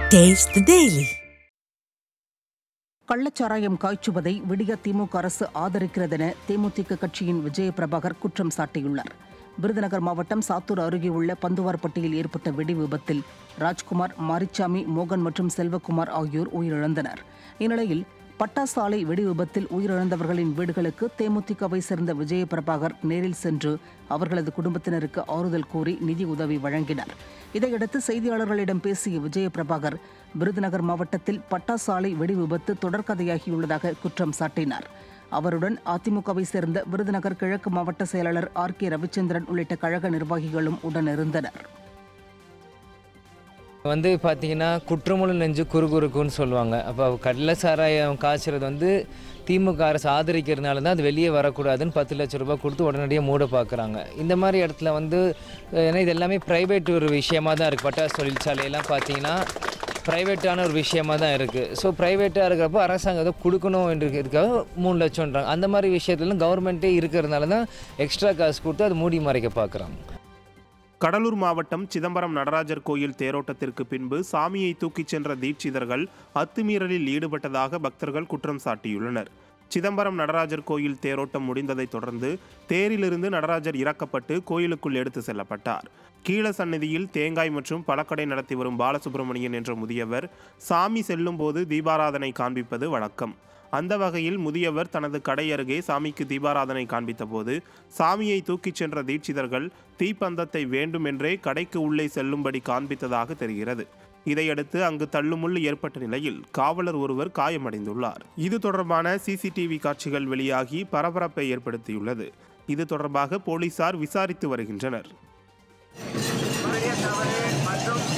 Taste the Daily. கள்ளச்சாராயம் காய்ச்சுவதை விடிய திமுக அரசு ஆதரிக்கிறதென தேமுதிக கட்சியின் விஜய பிரபாகர் குற்றம் சாட்டியுள்ளார் விருதுநகர் மாவட்டம் சாத்தூர் அருகே உள்ள பந்துவார்பட்டியில் ஏற்பட்ட வெடி விபத்தில் ராஜ்குமார் மாரிச்சாமி மோகன் மற்றும் செல்வகுமார் ஆகியோர் உயிரிழந்தனர் இந்நிலையில் பட்டாசு ஆலை வெடி விபத்தில் உயிரிழந்தவர்களின் வீடுகளுக்கு தேமுதிகவை சேர்ந்த விஜய பிரபாகர் நேரில் சென்று அவர்களது குடும்பத்தினருக்கு ஆறுதல் கூறி நிதி உதவி வழங்கினார் இதையடுத்து செய்தியாளர்களிடம் பேசிய விஜய பிரபாகர் விருதுநகர் மாவட்டத்தில் பட்டாசு ஆலை வெடி விபத்து தொடர்கதையாகியுள்ளதாக குற்றம் சாட்டினார் அவருடன் அதிமுகவை சேர்ந்த விருதுநகர் கிழக்கு மாவட்ட செயலாளர் ஆர் கே ரவிச்சந்திரன் உள்ளிட்ட கழக நிர்வாகிகளும் உடனிருந்தனர் வந்து பார்த்தீங்கன்னா குற்றமுள்ள நெஞ்சு குறுகுறுக்குன்னு சொல்லுவாங்க அப்போ கடலை சாராயம் காய்ச்சறது வந்து திமுக அரசு ஆதரிக்கிறதுனால தான் அது வெளியே வரக்கூடாதுன்னு பத்து லட்ச ரூபாய் கொடுத்து உடனடியாக மூட பார்க்குறாங்க இந்த மாதிரி இடத்துல வந்து அஹ், ஏன்னா இது எல்லாமே ப்ரைவேட் ஒரு விஷயமா தான் இருக்குது பட்டாசு தொழிற்சாலையெல்லாம் பார்த்தீங்கன்னா ப்ரைவேட்டான ஒரு விஷயமா தான் இருக்குது ஸோ ப்ரைவேட்டாக இருக்கிறப்போ அரசாங்கம் ஏதோ கொடுக்கணும் என்றதுக்காக மூணு லட்சம்ன்றாங்க அந்த மாதிரி விஷயத்துலாம் கவர்மெண்ட்டே இருக்கிறதுனால தான் எக்ஸ்ட்ரா காசு கொடுத்து அதை மூடி மறைக்க பார்க்குறாங்க கடலூர் மாவட்டம் சிதம்பரம் நடராஜர் கோயில் தேரோட்டத்திற்கு பின்பு சாமியை தூக்கிச் சென்ற தீட்சிதர்கள் அத்துமீறலில் ஈடுபட்டதாக பக்தர்கள் குற்றம் சாட்டியுள்ளனர் சிதம்பரம் நடராஜர் கோயில் தேரோட்டம் முடிந்ததைத் தொடர்ந்து தேரிலிருந்து நடராஜர் இறக்கப்பட்டு கோயிலுக்குள் எடுத்து செல்லப்பட்டார் கீழ சந்நிதியில் தேங்காய் மற்றும் பழக்கடை நடத்தி வரும் பாலசுப்பிரமணியன் என்ற முதியவர் சாமி செல்லும்போது தீபாராதனை காண்பிப்பது வழக்கம் அந்த வகையில் முதியவர் தனது கடை அருகே சாமிக்கு தீபாராதனை காண்பித்தபோது சாமியை தூக்கிச் சென்ற தீட்சிதர்கள் தீப்பந்தத்தை வேண்டுமென்றே கடைக்கு உள்ளே செல்லும்படி காண்பித்ததாக தெரிகிறது இதையடுத்து அங்கு தள்ளுமுள்ளு ஏற்பட்ட நிலையில் காவலர் ஒருவர் காயமடைந்துள்ளார் இது தொடர்பான சிசிடிவி காட்சிகள் வெளியாகி பரபரப்பை ஏற்படுத்தியுள்ளது இது தொடர்பாக போலீசார் விசாரித்து வருகின்றனர் மறுபடியும் தவறு மற்றும்